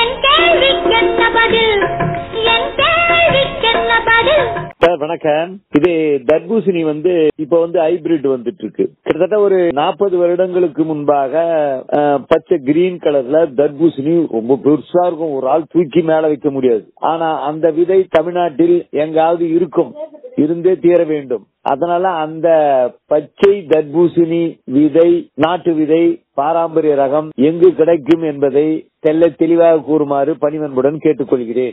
என் கேள்விக்கென்ன பதில் என் கேள்விக்கென்ன பதில் சார் வணக்கம் இது தர்பூசணி வந்து இப்ப வந்து ஹைபிரிட் வந்துட்டு இருக்கு கிட்டத்தட்ட ஒரு நாற்பது வருடங்களுக்கு முன்பாக அஹ், பச்சை கிரீன் கலர்ல தர்பூசணி ரொம்ப பெருசா இருக்கும் ஒரு ஆள் தூக்கி மேல வைக்க முடியாது ஆனா அந்த விதை தமிழ்நாட்டில் எங்காவது இருக்கும் இருந்தே தீர வேண்டும் அதனால அந்த பச்சை தர்பூசணி விதை நாட்டு விதை பாரம்பரிய ரகம் எங்கு கிடைக்கும் என்பதை தெல்ல தெளிவாக கூறுமாறு பணிவன்புடன் கேட்டுக்கொள்கிறேன்